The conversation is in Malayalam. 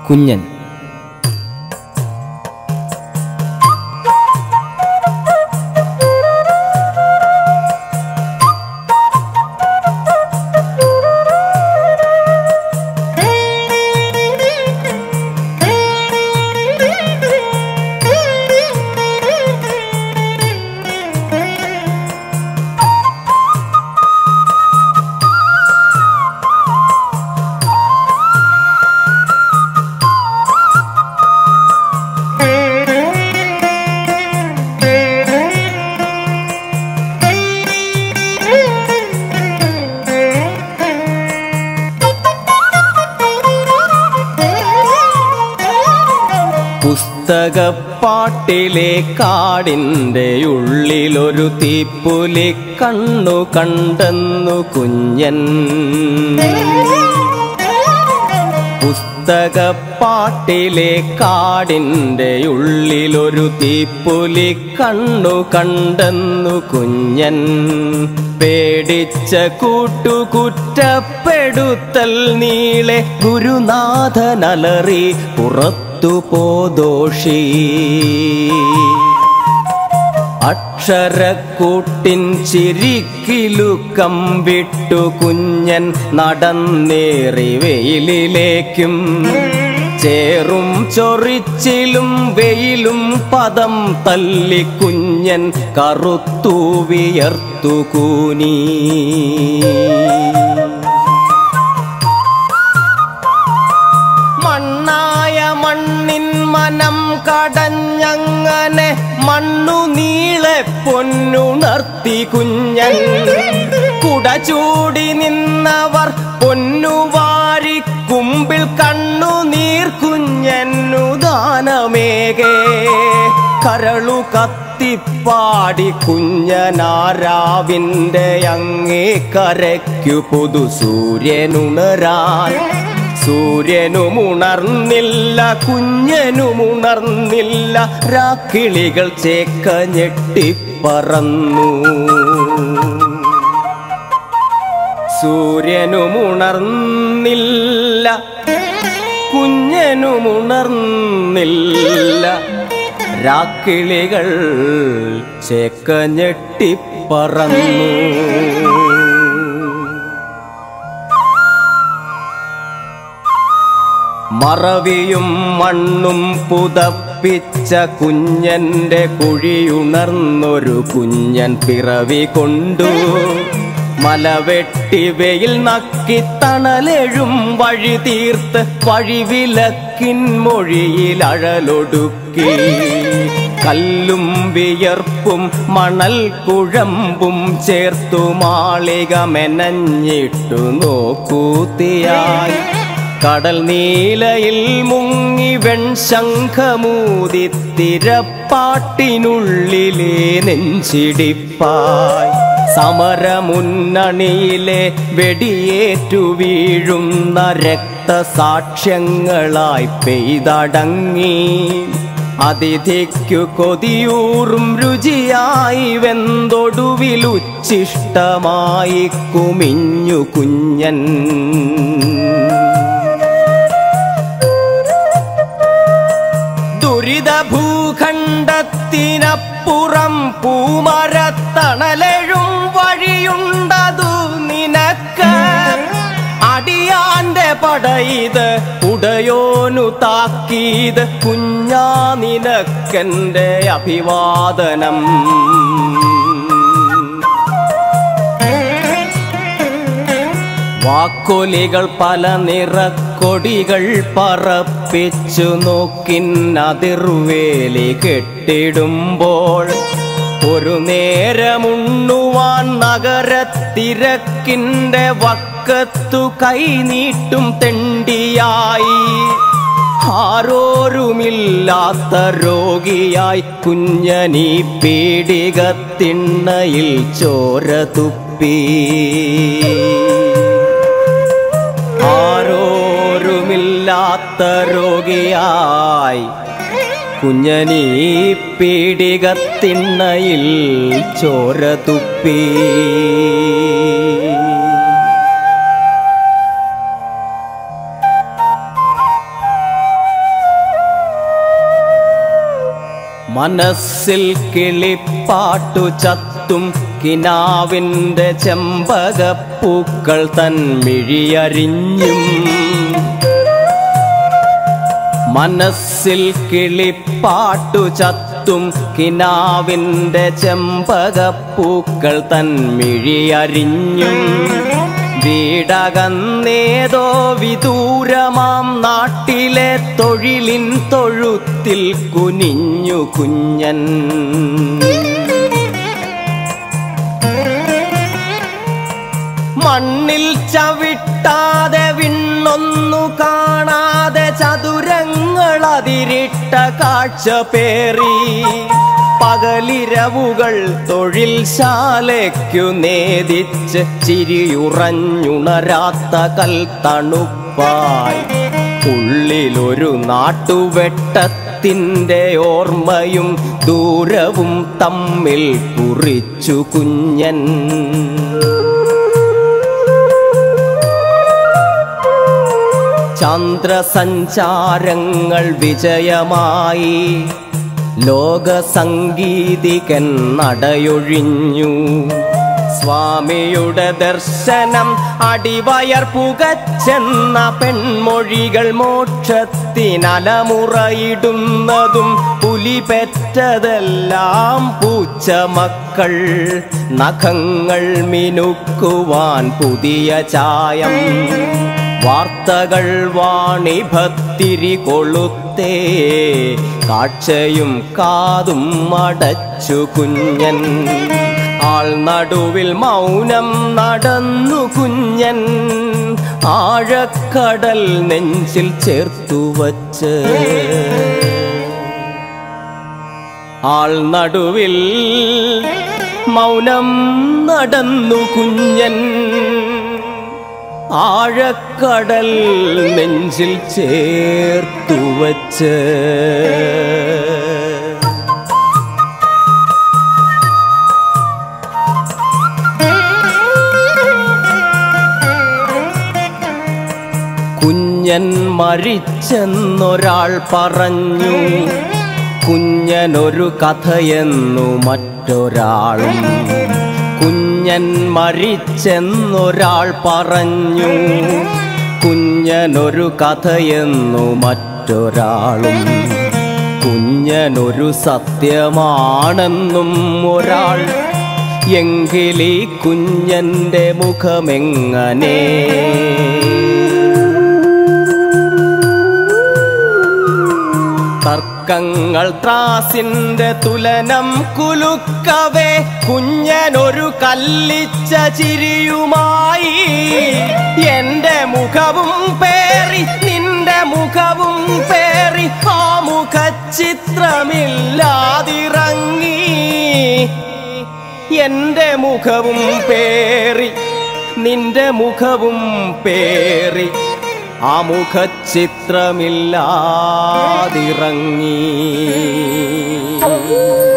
കുഞ്ഞൻ പുസ്തകപ്പാട്ടിലെ കാടിൻ്റെ ഉള്ളിലൊരു തീപ്പുലി കണ്ണു കണ്ടെന്നു കുഞ്ഞൻ പുസ്തകപ്പാട്ടിലെ കാടിൻ്റെ ഉള്ളിലൊരു തീപ്പുലി കണ്ണു കണ്ടെന്നു കുഞ്ഞൻ പേടിച്ച കൂട്ടുകുറ്റപ്പെടുത്തൽ നീളെ ഗുരുനാഥനലറി പുറത്തു പോദോഷി അക്ഷരക്കൂട്ടിൻ ചിരിക്കിലുക്കം വിട്ടു കുഞ്ഞൻ നടന്നേറി വെയിലിലേക്കും ചേറും ചൊറിച്ചിലും വെയിലും പദം തല്ലി കുഞ്ഞൻ കറുത്തു വിയർത്തു കൂനി മണ്ണായ മണ്ണിൻ മനം കടഞ്ഞങ്ങനെ മണ്ണു നീളെ പൊന്നുണർത്തി കുഞ്ഞൻ കുട ചൂടി നിന്നവർ പൊന്നുവാരി കുമ്പിൽ കണ്ണു നീർ കുഞ്ഞന്നു ദാനമേകേ കരളു കത്തിപ്പാടി കുഞ്ഞനാരാവിൻ്റെ അങ്ങേ കരയ്ക്കു പുതു സൂര്യനുണരാൻ സൂര്യനുമുണർന്നില്ല കുഞ്ഞനുമുണർന്നില്ല രാക്കിളികൾ ചേക്ക ഞെട്ടിപ്പറന്നു സൂര്യനുമുണർന്നില്ല കുഞ്ഞനുമുണർന്നില്ല രാക്കിളികൾ ചേക്ക ഞെട്ടിപ്പറന്നു മറവിയും മണ്ണും പുതപ്പിച്ച കുഞ്ഞന്റെ കുഴിയുണർന്നൊരു കുഞ്ഞൻ പിറവി കൊണ്ടു മലവെട്ടി വെയിൽ നക്കി തണലെഴും വഴി തീർത്ത് വഴിവിലക്കിൻ മൊഴിയിൽ അഴലൊടുക്കി കല്ലും വിയർപ്പും മണൽ കുഴമ്പും ചേർത്തു മാളിക മെനഞ്ഞിട്ടു നോക്കൂത്തിയായി കടൽ നീലയിൽ മുങ്ങി വെൺശംഖമൂതി തിരപ്പാട്ടിനുള്ളിലെ നെഞ്ചിടിപ്പായി സമരമുന്നണിയിലെ വെടിയേറ്റു വീഴുന്ന രക്തസാക്ഷ്യങ്ങളായി പെയ്തടങ്ങി അതിഥിക്കു കൊതിയൂറും രുചിയായി വെന്തൊടുവിലുച്ഛിഷ്ടമായി കുമിഞ്ഞു കുഞ്ഞൻ ദുരിത ഭൂഖണ്ഡത്തിനപ്പുറം പൂമരത്തണലെഴും വഴിയുണ്ടതു നിനക്ക് അടിയാന്റെ പടയിത് ഉടയോനു താക്കീത് കുഞ്ഞാ നിനക്കെന്റെ അഭിവാദനം വാക്കൊലികൾ പല നിറക്കൊടികൾ പറപ്പിച്ചു നോക്കിന്നതിർവേലി കെട്ടിടുമ്പോൾ ഒരു നേരമുണ്ണുവാൻ നഗരത്തിരക്കിൻ്റെ വക്കത്തു കൈനീട്ടും തെണ്ടിയായി ആരോരുമില്ലാത്ത രോഗിയായി കുഞ്ഞനീ പീഡികത്തിണ്ണയിൽ ചോര തുപ്പി ആരോരുമില്ലാത്ത രോഗിയായി കുഞ്ഞനീ പീഡികത്തിണ്ണയിൽ ചോര തുപ്പി മനസ്സിൽ കിളിപ്പാട്ടു ചത്തും കിനാവിൻ്റെ ചെമ്പകപ്പൂക്കൾ തൻ മിഴിയറിഞ്ഞും മനസ്സിൽ കിളിപ്പാട്ടു ചത്തും കിനാവിൻ്റെ ചെമ്പകപ്പൂക്കൾ തൻ മിഴിയറിഞ്ഞും വീടകന്നേതോ വിദൂരമാം നാട്ടിലെ തൊഴിലിൻ തൊഴുത്തിൽ കുനിഞ്ഞു കുഞ്ഞൻ മണ്ണിൽ ചവിട്ടാതെ വിണ്ണൊന്നു കാണാതെ ചതുരങ്ങൾ അതിരിട്ട കാഴ്ച പേറി പകലിരവുകൾ തൊഴിൽ ശാലയ്ക്കു നേദിച്ച് ചിരിയുറഞ്ഞുണരാത്ത കൽത്തണുപ്പായി ഉള്ളിലൊരു നാട്ടുവെട്ടത്തിൻ്റെ ഓർമ്മയും ദൂരവും തമ്മിൽ കുറിച്ചു കുഞ്ഞൻ ചന്ദ്രസഞ്ചാരങ്ങൾ വിജയമായി ലോകസംഗീതികൻ നടയൊഴിഞ്ഞു സ്വാമിയുടെ ദർശനം അടിവയർ പുകച്ചെന്ന പെൺമൊഴികൾ മോക്ഷത്തിനലമുറയിടുന്നതും പുലി പെറ്റതെല്ലാം പൂച്ചമക്കൾ നഖങ്ങൾ മിനുക്കുവാൻ പുതിയ ചായം വാർത്തകൾ വാണിഭത്തിരി കൊളുത്തേ കാഴ്ചയും കാതും അടച്ചു കുഞ്ഞൻ ആൾ നടുവിൽ മൗനം നടന്നു കുഞ്ഞൻ ആഴക്കടൽ നെഞ്ചിൽ ചേർത്തു വച്ച് ആൾ നടുവിൽ മൗനം നടന്നു കുഞ്ഞൻ ആഴക്കടൽ നെഞ്ചിൽ ചേർത്തു വച്ച് കുഞ്ഞൻ മരിച്ചെന്നൊരാൾ പറഞ്ഞു കുഞ്ഞനൊരു കഥയെന്നു മറ്റൊരാളും കുഞ്ഞൻ മരിച്ചെന്നൊരാൾ പറഞ്ഞു കുഞ്ഞനൊരു കഥയെന്നു മറ്റൊരാളും കുഞ്ഞനൊരു സത്യമാണെന്നും ഒരാൾ എങ്കിലീ കുഞ്ഞന്റെ മുഖമെങ്ങനെ തർക്കങ്ങൾ ത്രാസിന്റെ തുലനം കുലുക്കവേ കുഞ്ഞനൊരു കല്ലിച്ച ചിരിയുമായി എന്റെ മുഖവും പേറി നിന്റെ മുഖവും പേറി ആ മുഖചിത്രമില്ലാതിറങ്ങി എന്റെ മുഖവും പേറി നിന്റെ മുഖവും പേറി ആ മുഖചിത്രമില്ലാതിറങ്ങി